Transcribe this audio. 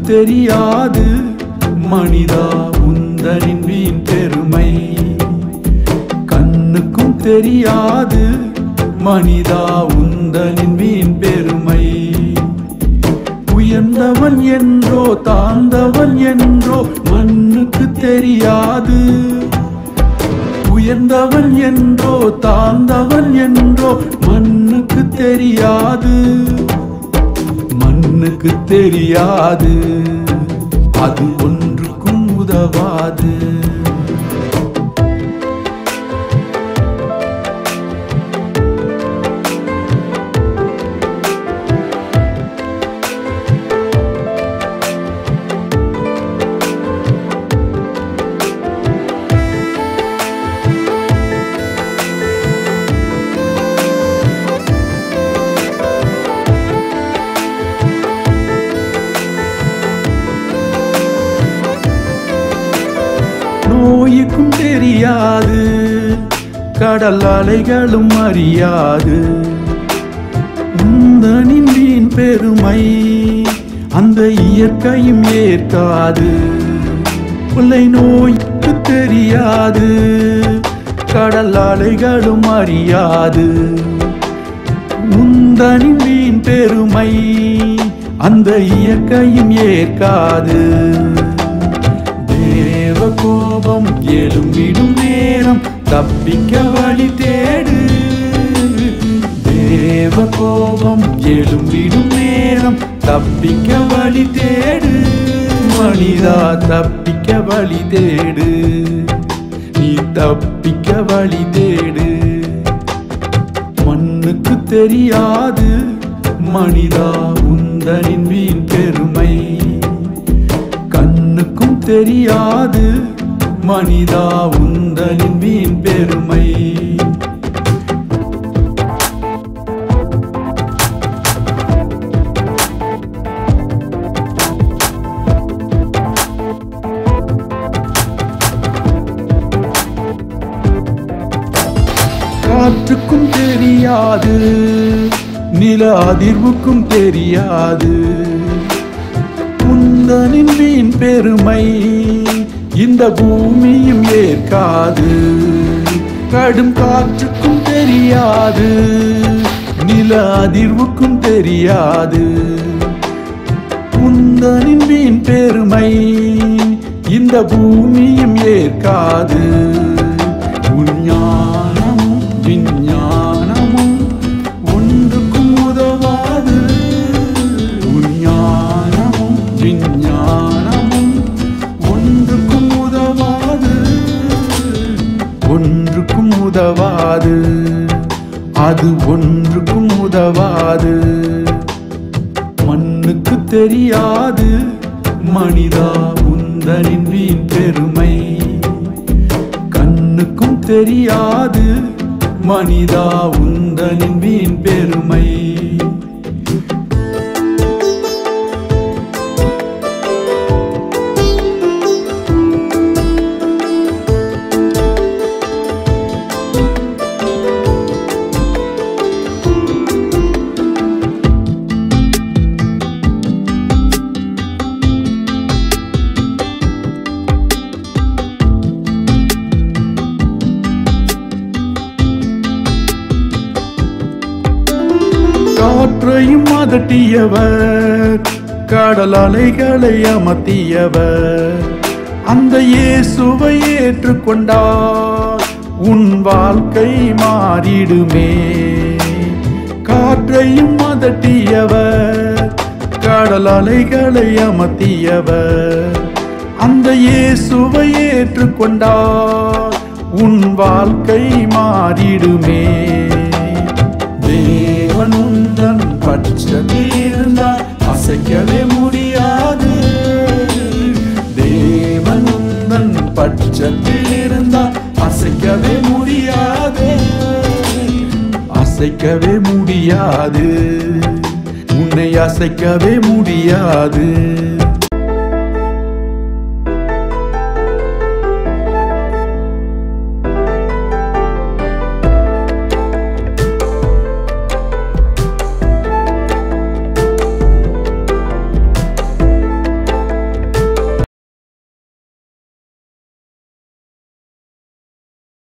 தெரியாது மனிதா உந்தனின் வீண் பெருமை கண்ணுக்கும் தெரியாது மனிதா உந்தனின் வீண் பெருமை உயர்ந்தவன் என்றோ தாழ்ந்தவன் என்றோ மண்ணுக்கு தெரியாது உயர்ந்தவன் என்றோ தாழ்ந்தவன் என்றோ மண்ணுக்கு தெரியாது மண்ணுக்கு தெரியாது அது ஒன்றுக்கும் உதவாது நோய்க்கும் தெரியாது கடல் அலைகளும் அறியாது உந்தனின் வீண் பெருமை அந்த இயற்கையும் ஏற்காது கொள்ளை நோய்க்கு தெரியாது கடல் அலைகளும் அறியாது உந்தனின் வீண் பெருமை அந்த இயற்கையும் ஏற்காது தேவ கோபம் எழும்பிடும் நேரம் தப்பிக்க வழி தேடு தேவ கோபம் எழும்பிடும் நேரம் தப்பிக்க வழி தேடு மனிதா தப்பிக்க வழி தேடு நீ தப்பிக்க வழி தேடு மண்ணுக்கு தெரியாது மனிதா உந்தனின் வீண் பெருமை கண்ணுக்கும் தெரியாது மனிதா உந்தனின் வீண் பெருமை காற்றுக்கும் தெரியாது நில அதிர்வுக்கும் தெரியாது உந்தனின் வீண் பெருமை இந்த பூமியும் ஏற்காது கடும் காற்றுக்கும் தெரியாது நில அதிர்வுக்கும் தெரியாது உந்தனின் வீண் பெருமை இந்த பூமியும் ஏற்காது உன் ஞானமும் விஞ்ஞானமும் ஒன்றுக்கும் உதவாது உன் ஞானமும் விஞ்ஞானமும் ஒன்றுக்கும் உதவாது ஒன்றுக்கும் உதவாது அது ஒன்றுக்கும் உதவாது மண்ணுக்கு தெரியாது மனிதா உந்தனின் வீண் பெருமை கண்ணுக்கும் தெரியாது மனிதா உந்தனின் வீண் பெருமை காற்றையும் அதட்டியவர் கடல் அலைகளை அமர்த்தியவர் அந்த இயேசுவை ஏற்றுக்கொண்டால் உன் வாழ்க்கை மாறிடுமே காற்றையும் அதட்டியவர் கடல் அலைகளை அமர்த்தியவர் அந்த இயேசுவை ஏற்றுக்கொண்டால் உன் வாழ்க்கை மாறிடுமே தேவன் உந்தன் பட்சத்தில் இருந்தால் அசைக்கவே முடியாது தேவன் உந்தன் பட்சத்தில் இருந்தால் அசைக்கவே முடியாது அசைக்கவே முடியாது உன்னை அசைக்கவே முடியாது